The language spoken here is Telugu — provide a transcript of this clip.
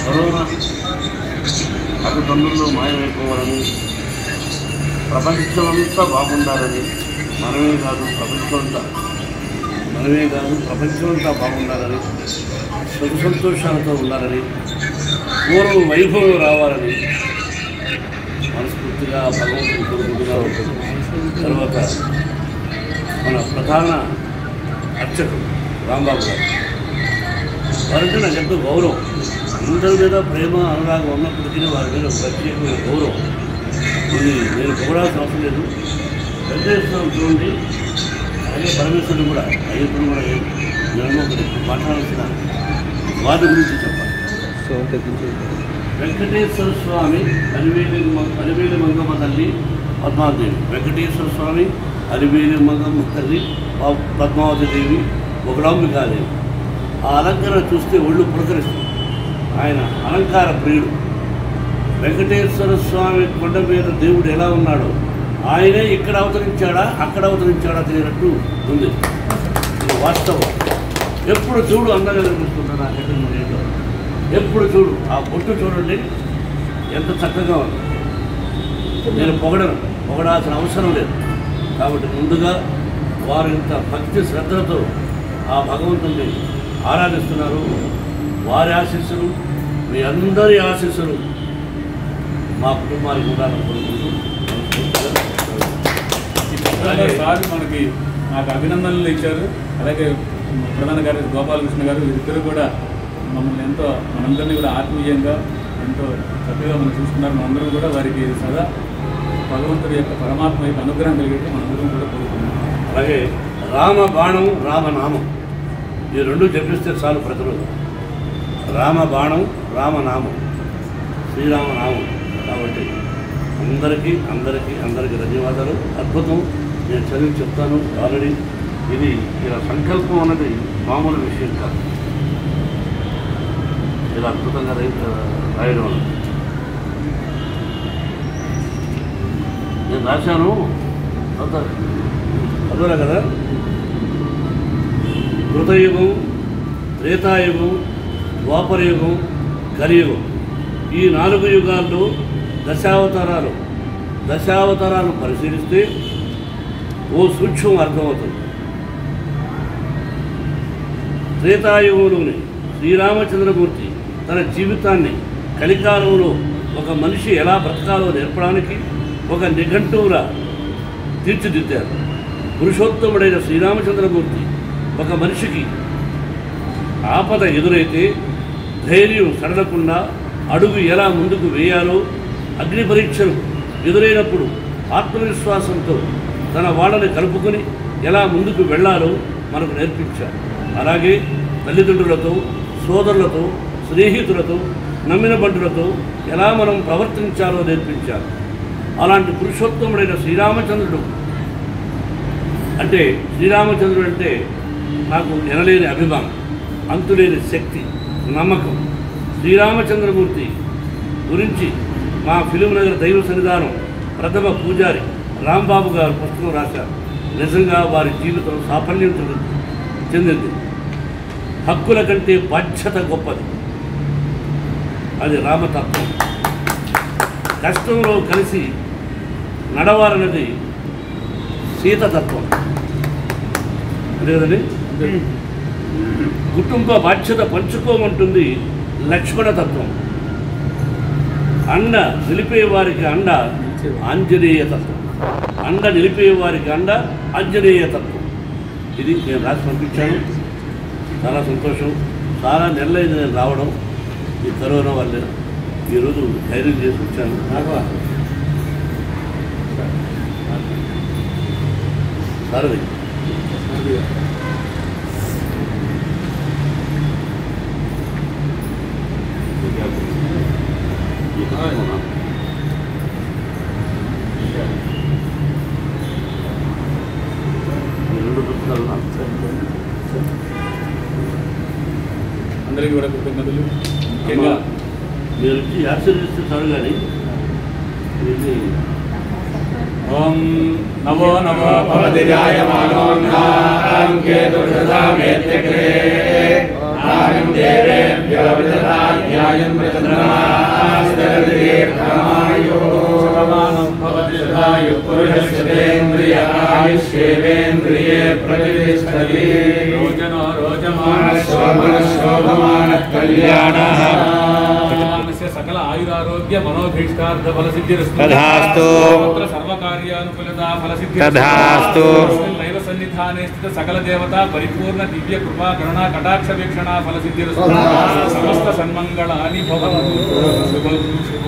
కరోనా అటుదండుల్లో మాయమైపోవాలని ప్రపంచమంతా బాగుండాలని మనమే కాదు ప్రపంచమంతా మనమే కాదు ప్రపంచమంతా బాగుండాలని సుఖ సంతోషాలతో ఉండాలని పూర్వం వైభవం రావాలని మనస్ఫూర్తిగా భగవంతుని కోరుకుంటున్నా తర్వాత మన ప్రధాన అర్చకుడు రాంబాబు గారు వారంటే నాకు ఎంతో గౌరవం అందరి మీద ప్రేమ అనురాగం ఉన్నప్పటికీ వారి మీద ఒక ప్రత్యేకమైన గౌరవం ఇది నేను పొగడాల్సిన అవసరం లేదు వెంకటేశ్వరం చూడండి అలాగే పరమేశ్వరుడు కూడా అయ్యప్పుడు కూడా నేను ఒకటి మాట్లాడాల్సిన వారి గురించి చెప్పాలి వెంకటేశ్వర స్వామి అలివేలి అలివేలి మంగమ్మ తల్లి పద్మావతిదేవి వెంకటేశ్వర స్వామి అలివేలి మంగమ్మ తల్లి ప- పద్మావతి దేవి ఒకడాంబికాదేవి ఆ అలంకరణ చూస్తే ఒళ్ళు పులకరిస్తుంది ఆయన అలంకార ప్రియుడు వెంకటేశ్వర స్వామి కొండ మీద దేవుడు ఎలా ఉన్నాడో ఆయనే ఇక్కడ అవతరించాడా అక్కడ అవతరించాడా తెలియనట్టు ఉంది ఇది వాస్తవం ఎప్పుడు చూడు అందంగా కనిపిస్తుందా నాకైతే ఏంటో ఎప్పుడు చూడు ఆ బొట్టు చూడండి ఎంత చక్కగా ఉంది నేను పొగడను పొగడాల్సిన అవసరం లేదు కాబట్టి ముందుగా వారు ఇంత భక్తి శ్రద్ధలతో ఆ భగవంతుని ఆరాధిస్తున్నారు వారి ఆశీస్సులు మీ అందరి ఆశీస్సులు మా కుటుంబానికి ఉండాలని కోరుకుంటూ మనస్ఫూర్తిగా అలాగే సార్ మనకి నాకు అభినందనలు ఇచ్చారు అలాగే ప్రధాన కార్యదర్శి గోపాలకృష్ణ గారు వీరిద్దరు కూడా మమ్మల్ని ఎంతో మనందరినీ కూడా ఆత్మీయంగా ఎంతో చక్కగా మనం చూసుకున్నారు మనందరం కూడా వారికి సదా భగవంతుడి యొక్క పరమాత్మ యొక్క అనుగ్రహం కలిగేది మనందరం కూడా కోరుకున్నాం అలాగే రామ బాణం రామనామం ఈ రెండు జపిస్తే చాలు ప్రతిరోజు రామ బాణం రామనామం శ్రీరామనామం కాబట్టి అందరికీ అందరికీ అందరికీ ధన్యవాదాలు అద్భుతం నేను చదివి చెప్తాను ఆల్రెడీ ఇది ఇలా సంకల్పం అన్నది మామూలు విషయం కాదు ఇలా అద్భుతంగా రై రాయడం అన్నది. నేను రాశాను అవుతారు చదవరా కదా కృతయుగం త్రేతాయుగం ద్వాపరయుగం కలియుగం ఈ నాలుగు యుగాల్లో దశావతారాలు దశావతారాలు పరిశీలిస్తే ఓ సూక్ష్మం అర్థమవుతుంది త్రేతాయుగంలోని శ్రీరామచంద్రమూర్తి తన జీవితాన్ని కలికాలంలో ఒక మనిషి ఎలా బ్రతకాలో నేర్పడానికి ఒక నిఘంటువులా తీర్చిదిద్దారు పురుషోత్తముడైన శ్రీరామచంద్రమూర్తి ఒక మనిషికి ఆపద ఎదురైతే ధైర్యం సడలకుండా అడుగు ఎలా ముందుకు వేయాలో అగ్ని పరీక్షలు ఎదురైనప్పుడు ఆత్మవిశ్వాసంతో తన వాళ్ళని కలుపుకొని ఎలా ముందుకు వెళ్ళాలో మనకు నేర్పించారు అలాగే తల్లిదండ్రులతో సోదరులతో స్నేహితులతో నమ్మిన బంటులతో ఎలా మనం ప్రవర్తించాలో నేర్పించారు అలాంటి పురుషోత్తముడైన శ్రీరామచంద్రుడు అంటే శ్రీరామచంద్రుడు అంటే నాకు ఎనలేని అభిమానం అంతులేని శక్తి నమ్మకం శ్రీరామచంద్రమూర్తి గురించి మా ఫిలిం నగర్ దైవ సన్నిధానం ప్రథమ పూజారి రాంబాబు గారు పుస్తకం రాశారు నిజంగా వారి జీవితం సాఫల్యం చెందింది చెందింది హక్కుల కంటే బాధ్యత గొప్పది అది రామతత్వం కష్టంలో కలిసి నడవాలన్నది సీతతత్వం అంతే కదండి కుటుంబ బాధ్యత పంచుకోమంటుంది లక్ష్మణ తత్వం అండ నిలిపే వారికి అండ ఆంజనేయ తత్వం అండ నిలిపే వారికి అండ ఆంజనేయ తత్వం ఇది నేను రాసి పంపించాను చాలా సంతోషం చాలా నెలలైంది నేను రావడం ఈ కరోనా వల్లే ఈరోజు ధైర్యం చేసి వచ్చాను నాకు సారది ఈ రెండు పుస్తకాలు నాకు అందరికీ కూడా కృతజ్ఞతలు ముఖ్యంగా మీరు వచ్చి ఆశీర్వదిస్తే చాలు కానీ ఇది ఓం నవో నవో భవతి జాయమానోన్నాం కేతుర్షదామేత్యగ్రే ఆనం దేవేభ్యో విదధాన్యాయం ప్రచ తిష్టతి रोचनो शोभनशोभमानः कल्याणः रोचमानस्य सकल आयुरारोग्य मनोभीष्टार्थ फलसिद्धिरस्तु तथास्तु। सर्वत्र सर्वकार्यानुकूलता फलसिद्धिरस्तु तथास्तु। दैव सन्निधाने स्थित सकल देवता परिपूर्ण दिव्य कृपा करुणा कटाक्ष वीक्षणा फलसिद्धिरस्तु तथास्तु। समस्त सन्मङ्गलानि भवन्तु शुभं शुभं